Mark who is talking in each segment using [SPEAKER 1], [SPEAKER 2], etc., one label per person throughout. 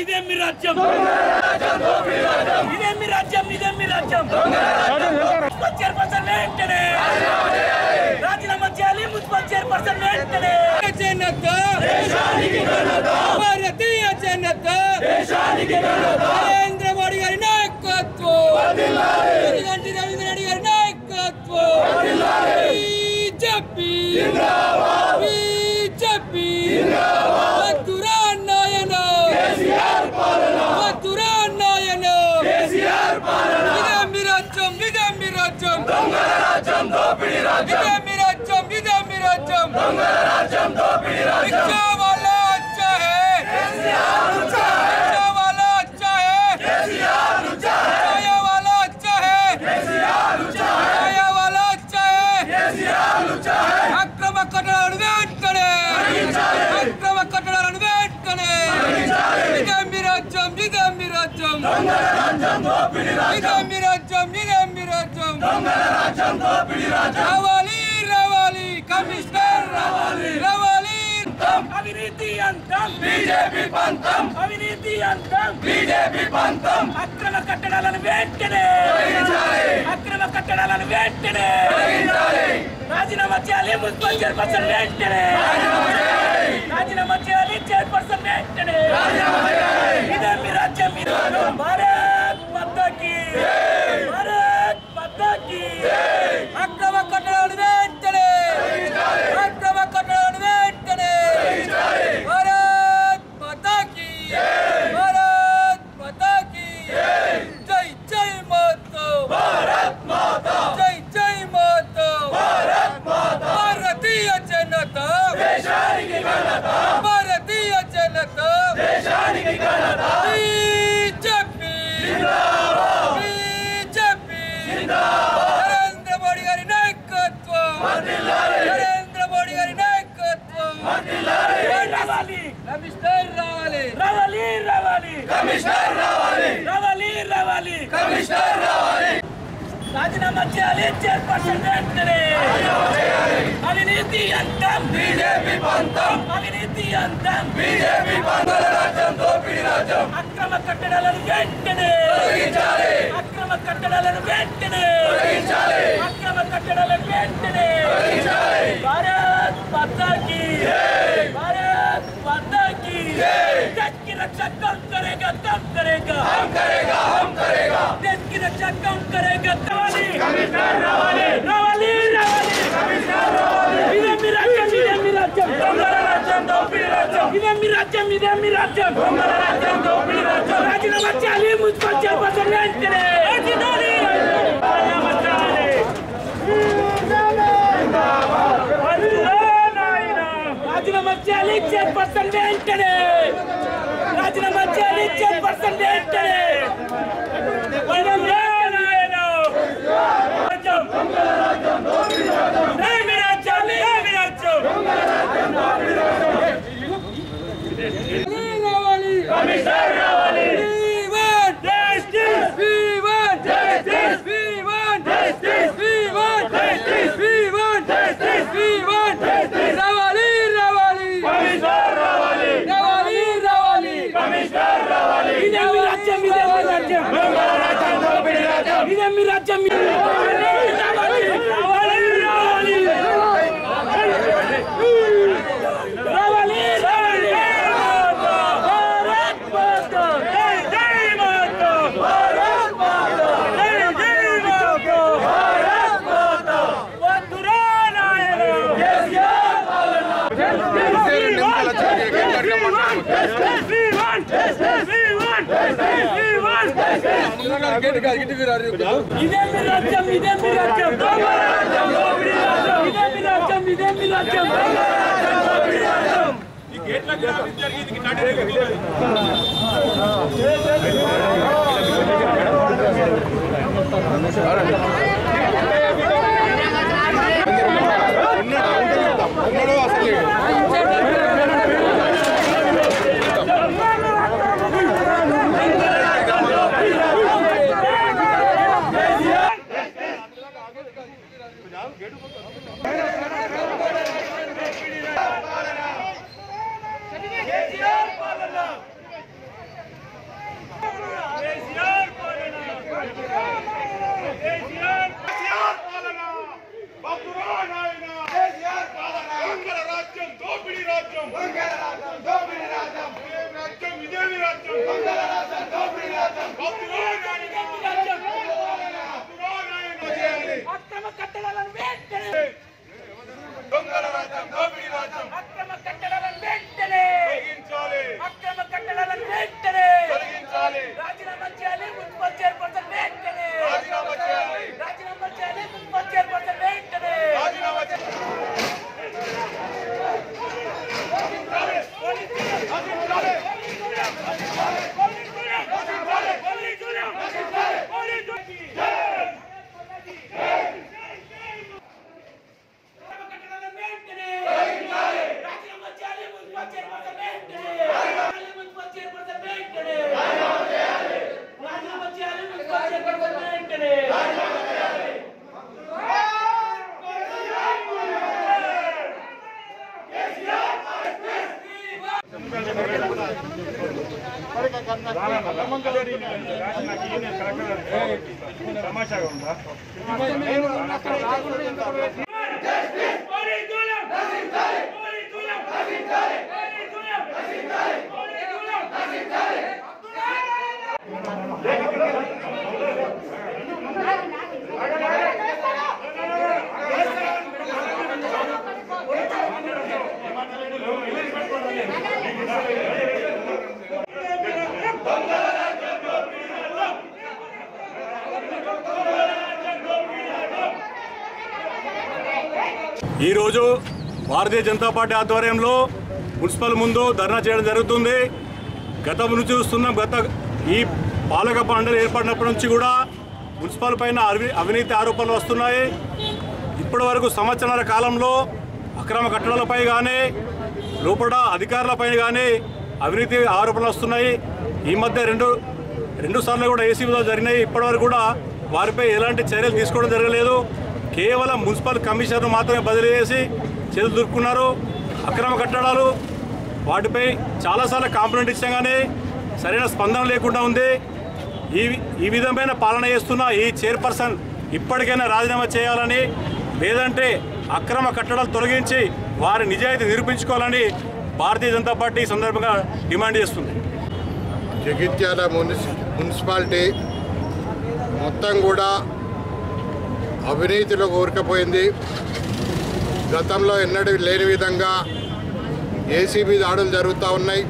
[SPEAKER 1] ఇదేం మీ రాజ్యం ఇదేం మీ రాజ్యం ఇదేం మీ రాజ్యం మున్సిపల్ చైర్పర్సన్ వెంటనే రాజీనామా చేయాలి మున్సిపల్ చైర్పర్సన్ వెంటనే
[SPEAKER 2] జనత భారతీయ జనత నరేంద్ర మోడీ గారి నాయకత్వం గంటి రవీంద్ర రెడ్డి గారి నాయకత్వం బీజేపీ బీజేపీ మధురా నాయన మధురా నాయన ఇదే మీ రాజ్యం ఇదే మీ రాజ్యం ఇదే మీ రాజ్యం ఇదే మీ రాజ్యం रिक्शा वाला अच्छा है रिक्शा वाला अच्छा है छाया वाला अच्छा है छाया वाला अच्छा है అక్రమ కట్టడాలను వెంటనే అక్రమ కట్టడాలను వెంటనే ఇదే మీ రాజ్యం ఇదే మీ రాజ్యం ఇదే మీ రాజ్యం ఇదే మీ రాజ్యం రావాలి రావాలి కమిషనర్ రావాలి రావాలి
[SPEAKER 1] అవినీతి అంతం
[SPEAKER 3] బీజేపీ పంతం
[SPEAKER 1] అవినీతి అంతం
[SPEAKER 3] బీజేపీ పంతం
[SPEAKER 1] అక్రమ కట్టడాలను వెంటనే అక్రమ కట్టడాలను వెంటనే రాజీనామా చేయాలి మున్సిపల్ చైర్పర్సన్ వెంటనే రాజీనామా చేయాలి చైర్పర్సన్ వెంటనే ఇదే మీ రాజ్యం ఇది. భారత్ మాతాకి భారత్ మాతాకి
[SPEAKER 2] అక్రమ కట్టడాలు వెంటనే అక్రమ కట్టడాలు వెంటనే భారత్ మాతాకి భారత్ మాతాకి జై జై మాతా
[SPEAKER 3] భారత్ మాతా
[SPEAKER 2] జై జై మాతా
[SPEAKER 3] భారత్ మాతా
[SPEAKER 2] భారతీయ జనతా
[SPEAKER 3] దేశానికి ఘనత
[SPEAKER 2] భారతీయ జనతా
[SPEAKER 3] దేశానికి ఘనత
[SPEAKER 2] బీజేపీ బీజేపీ నరేంద్ర మోడీ గారి నాయకత్వం నరేంద్ర మోడీ గారి నాయకత్వం
[SPEAKER 1] రావాలి
[SPEAKER 2] కమిషనర్ రావాలి
[SPEAKER 1] రావాలి రావాలి
[SPEAKER 3] కమిషనర్ రావాలి
[SPEAKER 1] రావాలి రావాలి
[SPEAKER 3] కమిషనర్ రావాలి
[SPEAKER 1] రాజీనామా చేయాలి చైర్పర్సన్ వెంటనే అవినీతి అంతం
[SPEAKER 3] బీజేపీ పంతం
[SPEAKER 1] అవినీతి అంతం
[SPEAKER 3] బీజేపీ పంతల రాజ్యం దోపిడీ రాజ్యం
[SPEAKER 1] అక్రమ కట్టడాలను వెంటనే
[SPEAKER 3] తొలగించాలి
[SPEAKER 1] అక్రమ కట్టడాలను వెంటనే
[SPEAKER 3] తొలగించాలి
[SPEAKER 1] అక్రమ కట్టడాలను వెంటనే
[SPEAKER 3] తొలగించాలి
[SPEAKER 1] భారత్ మాతాకి భారత్ మాతాకి देश की रक्षा कौन करेगा कौन करेगा
[SPEAKER 3] हम करेगा हम करेगा
[SPEAKER 1] देश की रक्षा कौन करेगा रावाली रावाली रावाली रावाली ఇదే మీ రాజ్యం ఇదే మీ రాజ్యం
[SPEAKER 3] దొంగల రాజ్యం దోపిడీ రాజ్యం
[SPEAKER 1] ఇదే మీ రాజ్యం ఇదే మీ రాజ్యం
[SPEAKER 3] దొంగల రాజ్యం దోపిడీ రాజ్యం
[SPEAKER 1] రాజీనామా చేయాలి మున్సిపల్ చైర్పర్సన్ వెంటనే రాజీనామా రాజీనామా చేయాలి రాజీనామా చేయాలి చైర్పర్సన్ వెంటనే రాజీనామా చేయాలి చైర్పర్సన్ వెంటనే వైరం రాయన. రాజ్యం. ఏమి రాజ్యం ఏమి రాజ్యం
[SPEAKER 2] రావాలి
[SPEAKER 3] కమిషనర్ రావాలి
[SPEAKER 2] We want
[SPEAKER 1] Justice!
[SPEAKER 2] We want
[SPEAKER 3] Justice!
[SPEAKER 2] We want
[SPEAKER 3] Justice!
[SPEAKER 2] We want
[SPEAKER 3] Justice!
[SPEAKER 2] We want
[SPEAKER 3] Justice!
[SPEAKER 2] We want
[SPEAKER 3] Justice!
[SPEAKER 2] రావాలి రావాలి
[SPEAKER 3] కమిషనర్ రావాలి
[SPEAKER 2] రావాలి రావాలి
[SPEAKER 3] కమిషనర్ రావాలి
[SPEAKER 1] ఇదే మీ రాజ్యం ఇదే మీ రాజ్యం
[SPEAKER 3] దొంగల రాజ్యం దోపిడీ రాజ్యం
[SPEAKER 1] ఇదే మీ రాజ్యం రావాలి రావాలి రావాలి రావాలి రావాలి భారత్ మాతా జై జై మాతా భారత్ మాతా జై జై మాతా భారత్ మాతా వందురా నాయన కేసీఆర్ పాలన ఇదే మీ రాజ్యం ఇదే మీ రాజ్యం ఇదే మీ రాజ్యం ఇదే మీ రాజ్యం అక్రమ కట్టడాలను వెంటనే అక్రమ కట్టడాలను వెంటనే రాజీనామా చేయాలి మున్సిపల్ చైర్పర్సన్ వెంటనే రాజీనామా చేయాలి మున్సిపల్ చైర్పర్సన్ వెంటనే
[SPEAKER 3] తమాషాగా ఉందా
[SPEAKER 4] ఈరోజు భారతీయ జనతా పార్టీ ఆధ్వర్యంలో మున్సిపల్ ముందు ధర్నా చేయడం జరుగుతుంది గతం నుంచి చూస్తున్నాం గత ఈ పాలక మండలి ఏర్పడినప్పటి నుంచి కూడా మున్సిపల్ పైన అవి- అవినీతి ఆరోపణలు వస్తున్నాయి ఇప్పటి వరకు సంవత్సరాల కాలంలో అక్రమ కట్టడాలపై కానీ లోపల అధికారులపై కానీ అవినీతి ఆరోపణలు వస్తున్నాయి ఈ మధ్య రెండు రెండు సార్లు కూడా ఏసీబీలో జరిగినాయి ఇప్పటివరకు కూడా వారిపై ఎలాంటి చర్యలు తీసుకోవడం జరగలేదు కేవలం మున్సిపల్ కమిషనర్ మాత్రమే బదిలీ చేసి చేతులు దురుకున్నారు అక్రమ కట్టడాలు వాటిపై చాలాసార్లు కాంప్లైంట్ ఇచ్చాం కానీ సరైన స్పందన లేకుండా ఉంది ఈ ఈ విధమైన పాలన చేస్తున్న ఈ చైర్పర్సన్ ఇప్పటికైనా రాజీనామా చేయాలని లేదంటే అక్రమ కట్టడాలు తొలగించి వారి నిజాయితీ నిరూపించుకోవాలని భారతీయ జనతా పార్టీ ఈ సందర్భంగా డిమాండ్ చేస్తుంది
[SPEAKER 5] జగిత్యాల మున్సి మున్సిపాలిటీ మొత్తం కూడా అవినీతిలో కోరుకపోయింది గతంలో ఎన్నడూ లేని విధంగా ఏసీబీ దాడులు జరుగుతూ ఉన్నాయి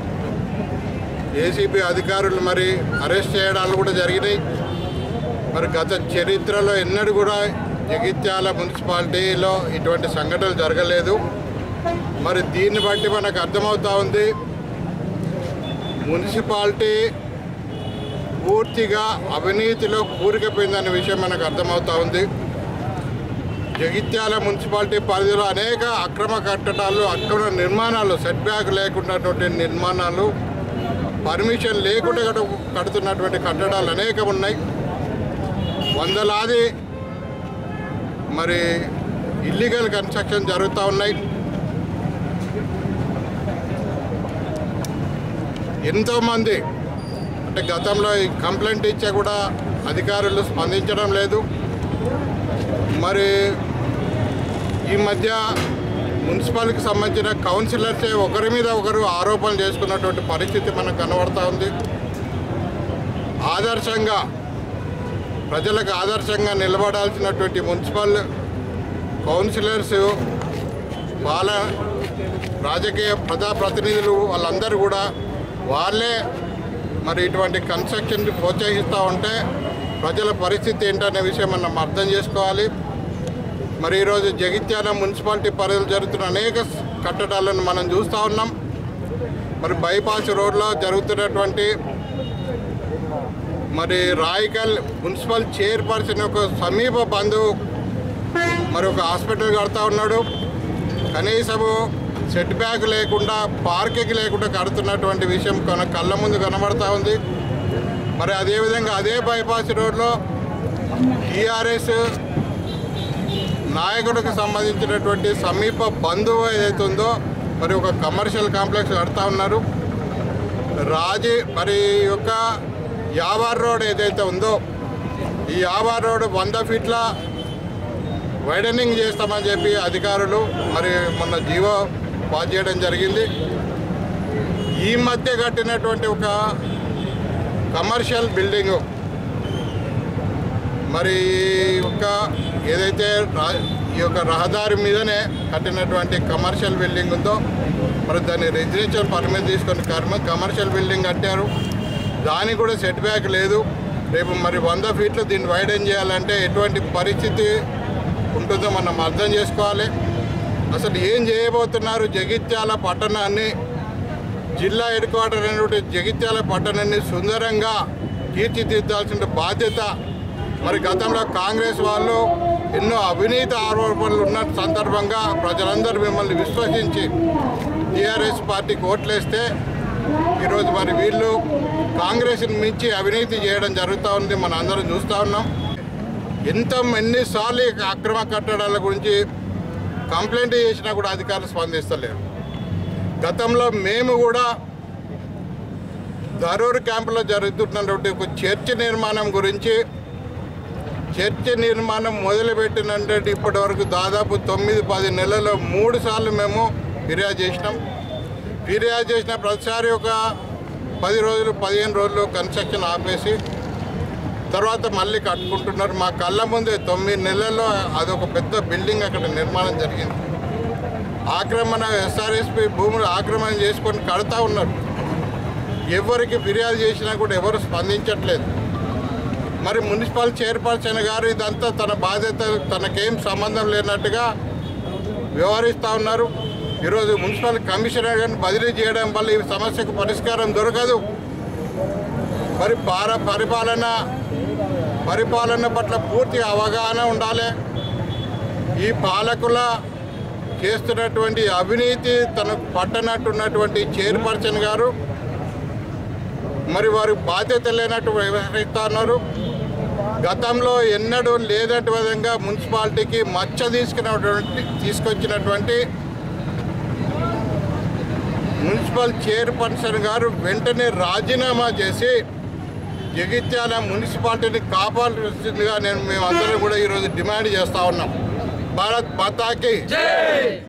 [SPEAKER 5] ఏసీబీ అధికారులు మరి అరెస్ట్ చేయడాలు కూడా జరిగినాయి మరి గత చరిత్రలో ఎన్నడూ కూడా జగిత్యాల మున్సిపాలిటీలో ఇటువంటి సంఘటనలు జరగలేదు మరి దీన్ని బట్టి మనకు అర్థమవుతా ఉంది మున్సిపాలిటీ పూర్తిగా అవినీతిలో కూరుకుపోయిందనే విషయం మనకు అర్థమవుతా ఉంది జగిత్యాల మున్సిపాలిటీ పరిధిలో అనేక అక్రమ కట్టడాలు అక్రమ నిర్మాణాలు సెట్ బ్యాక్ లేకున్నటువంటి నిర్మాణాలు పర్మిషన్ లేకుండా కట్టు- కడుతున్నటువంటి కట్టడాలు అనేకం ఉన్నాయి వందలాది మరి ఇల్లీగల్ కన్స్ట్రక్షన్ జరుగుతూ ఉన్నాయి ఎంతోమంది అంటే గతంలో ఈ కంప్లైంట్ ఇచ్చా కూడా అధికారులు స్పందించడం లేదు మరి ఈ మధ్య మున్సిపాలిటీకి సంబంధించిన కౌన్సిలర్సే ఒకరి మీద ఒకరు ఆరోపణలు చేసుకున్నటువంటి పరిస్థితి మనకు కనబడతా ఉంది ఆదర్శంగా ప్రజలకు ఆదర్శంగా నిలబడాల్సినటువంటి మున్సిపల్ కౌన్సిలర్స్ పాల రాజకీయ ప్రజాప్రతినిధులు వాళ్ళందరూ కూడా వాళ్ళే మరి ఇటువంటి కన్స్ట్రక్షన్ ప్రోత్సహిస్తూ ఉంటే ప్రజల పరిస్థితి ఏంటనే విషయం మనం అర్థం చేసుకోవాలి మరి ఈరోజు జగిత్యాల మున్సిపాలిటీ పరిధిలో జరుగుతున్న అనేక కట్టడాలను మనం చూస్తూ ఉన్నాం మరి బైపాస్ రోడ్లో జరుగుతున్నటువంటి మరి రాయికల్ మున్సిపల్ చైర్పర్సన్ యొక్క సమీప బంధువు మరి ఒక హాస్పిటల్ కడతా ఉన్నాడు కనీసము సెట్ బ్యాక్ లేకుండా పార్కింగ్ లేకుండా కడుతున్నటువంటి విషయం మన కళ్ళ ముందు కనబడతా ఉంది మరి అదేవిధంగా అదే బైపాస్ రోడ్లో టీఆర్ఎస్ నాయకుడికి సంబంధించినటువంటి సమీప బంధువు ఏదైతే ఉందో మరి ఒక కమర్షియల్ కాంప్లెక్స్ కడతా ఉన్నారు రాజీ మరి ఈ యొక్క యావార్ రోడ్ ఏదైతే ఉందో ఈ యావార్ రోడ్ వంద ఫీట్ల వైడనింగ్ చేస్తామని చెప్పి అధికారులు మరి మొన్న జీవో పాస్ చేయడం జరిగింది ఈ మధ్య కట్టినటువంటి ఒక కమర్షియల్ బిల్డింగు మరి ఈ యొక్క ఏదైతే రా ఈ యొక్క రహదారి మీదనే కట్టినటువంటి కమర్షియల్ బిల్డింగ్ ఉందో మరి దాన్ని రెసిడెన్షియల్ పర్మిట్ తీసుకొని కర్మ కమర్షియల్ బిల్డింగ్ కట్టారు దానికి కూడా సెట్ బ్యాక్ లేదు రేపు మరి వంద ఫీట్లు దీన్ని వైడెన్ చేయాలంటే ఎటువంటి పరిస్థితి ఉంటుందో మనం అర్థం చేసుకోవాలి అసలు ఏం చేయబోతున్నారు జగిత్యాల పట్టణాన్ని జిల్లా హెడ్ క్వార్టర్ అయినటువంటి జగిత్యాల పట్టణాన్ని సుందరంగా తీర్చిదిద్దాల్సిన బాధ్యత మరి గతంలో కాంగ్రెస్ వాళ్ళు ఎన్నో అవినీతి ఆరోపణలు ఉన్న సందర్భంగా ప్రజలందరూ మిమ్మల్ని విశ్వసించి టీఆర్ఎస్ పార్టీకి ఓట్లేస్తే ఈరోజు మరి వీళ్ళు కాంగ్రెస్ని మించి అవినీతి చేయడం జరుగుతూ ఉంది మనం అందరం చూస్తూ ఉన్నాం ఎంత ఎన్నిసార్లు ఈ అక్రమ కట్టడాల గురించి కంప్లైంట్ చేసినా కూడా అధికారులు స్పందిస్తలేరు గతంలో మేము కూడా ధరూర్ క్యాంపులో జరుగుతున్నటువంటి ఒక చర్చ్ నిర్మాణం గురించి చర్చ్ నిర్మాణం మొదలుపెట్టినంటే ఇప్పటి వరకు దాదాపు తొమ్మిది పది నెలల్లో మూడు సార్లు మేము ఫిర్యాదు చేసినాం ఫిర్యాదు చేసిన ప్రతిసారి ఒక పది రోజులు పదిహేను రోజులు కన్స్ట్రక్షన్ ఆపేసి తర్వాత మళ్ళీ కట్టుకుంటున్నారు మా కళ్ళ ముందే తొమ్మిది నెలల్లో అదొక పెద్ద బిల్డింగ్ అక్కడ నిర్మాణం జరిగింది ఆక్రమణ ఎస్ఆర్ఎస్పి భూములు ఆక్రమణ చేసుకొని కడతా ఉన్నారు ఎవరికి ఫిర్యాదు చేసినా కూడా ఎవరు స్పందించట్లేదు మరి మున్సిపల్ చైర్పర్సన్ గారు ఇదంతా తన బాధ్యత తనకేం సంబంధం లేనట్టుగా వ్యవహరిస్తూ ఉన్నారు ఈరోజు మున్సిపల్ కమిషనర్ గారిని బదిలీ చేయడం వల్ల ఈ సమస్యకు పరిష్కారం దొరకదు మరి పార పరిపాలన పరిపాలన పట్ల పూర్తి అవగాహన ఉండాలి ఈ పాలకుల చేస్తున్నటువంటి అవినీతి తనకు పట్టనట్టున్నటువంటి చైర్పర్సన్ గారు మరి వారు బాధ్యత లేనట్టు వ్యవహరిస్తున్నారు గతంలో ఎన్నడూ లేనట్టు విధంగా మున్సిపాలిటీకి మచ్చ తీసుకున్నటువంటి తీసుకొచ్చినటువంటి మున్సిపల్ చైర్పర్సన్ గారు వెంటనే రాజీనామా చేసి జగిత్యాల మున్సిపాలిటీని కాపాడాల్సిందిగా నేను మేమందరం కూడా ఈరోజు డిమాండ్ చేస్తా ఉన్నాం భారత్ మాతాకి